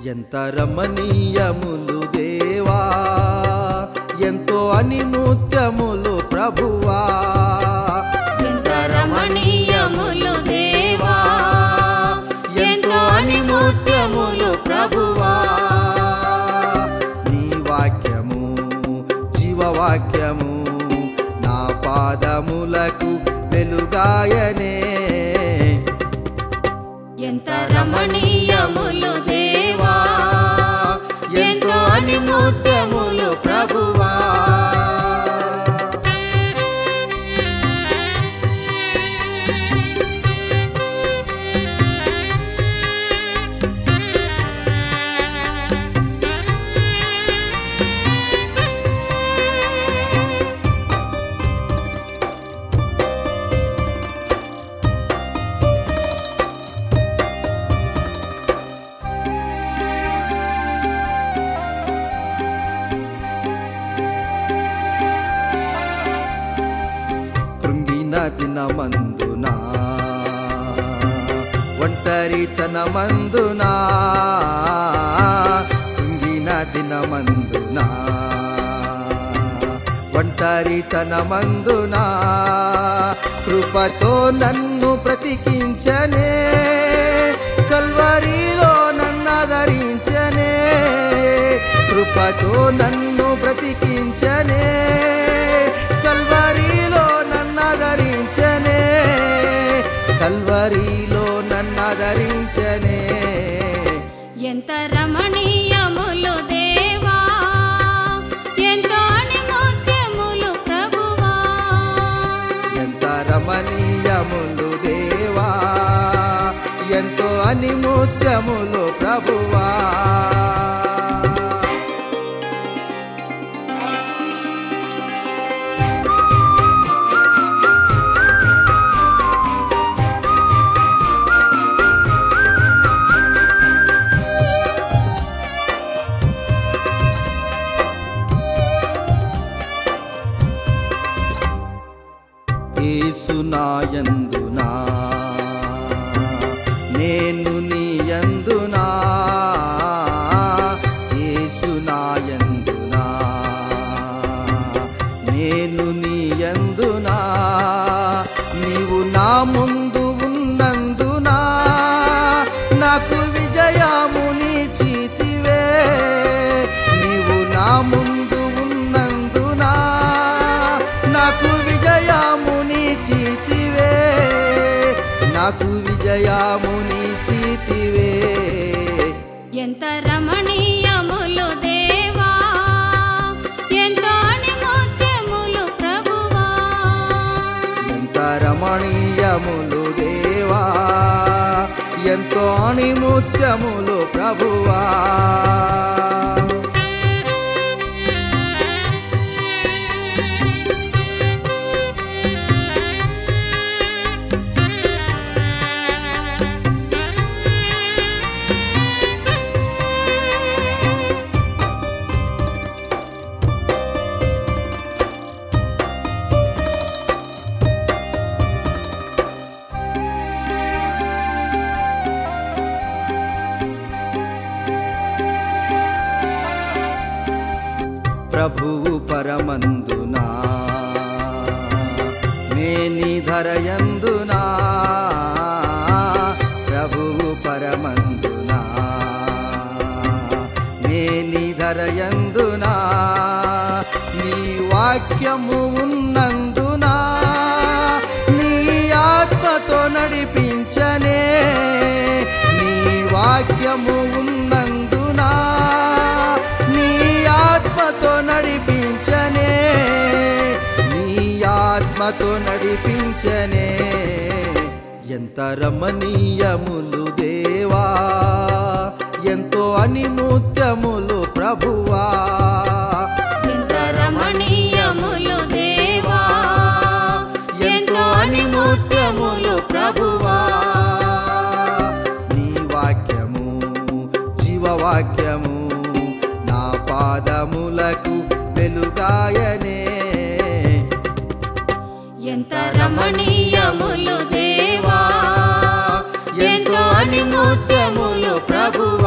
ఎంత రమణీయములు దేవా ఎంతో అనిముత్యములు ప్రభువా ఎంత రమణీయములు దేవా ఎంతో అనిముత్యములు ప్రభువా నీ వాక్యము జీవవాక్యము నా పాదములకు వెలుగాయనే ఎంత రమణీయములు దేవా ఎంతో అనిముత్యములు ప్రభువా కృంగిన దినమందునా ఒంటరితనమందునా కృంగిన దినమందునా ఒంటరితనమందునా కృపతో నన్ను బ్రతికించనే కల్వరిలో నన్నదరించనే కృపతో నన్ను బ్రతికించనే కల్వరిలో నన్నదరించనే కల్వరిలో నన్నదరించనే ఎంత రమణీయములు దేవా ఎంతో అనిముత్యములు ప్రభువా ఎంత రమణీయములు దేవా ఎంతో అనిముత్యములు ప్రభువా ఏసునాయందునా నేను నీయందునా ఏసునాయందునా నేను నీయందునా నీవు నా ముందు ఉన్నందునా నాకు విజయముని చీతివే నీవు నా ముందు ఉన్నందునా నాకు విజయముని చీతివే నాకు విజయముని చీతివే ఎంత రమణీయములు దేవా ఎంతో అనిముత్యములు ప్రభువా ఎంత రమణీయములు దేవా ఎంతో అణిముత్యములు ప్రభువా ప్రభువు పరమందునా నేని ధరయందునా ప్రభువు పరమందునా నేని ధరయందునా నీ వాక్యము ఉన్నందునా నీ ఆత్మతో నడిపించనే నీ వాక్యము ఉన్నందునా నీ ఆత్మతో నడిపించనే నీ ఆత్మతో నడిపించనే ఎంత రమణీయములు దేవా ఎంతో అనిముత్యములు ప్రభువా ఎంత రమణీయములు దేవా ఎంతో అనిముత్యములు ప్రభువా నీ వాక్యము జీవవాక్యము నా పాదములకు వెలుగాయనే ఎంత రమణీయములు దేవా ఎంతో అనిముత్యములు ప్రభువా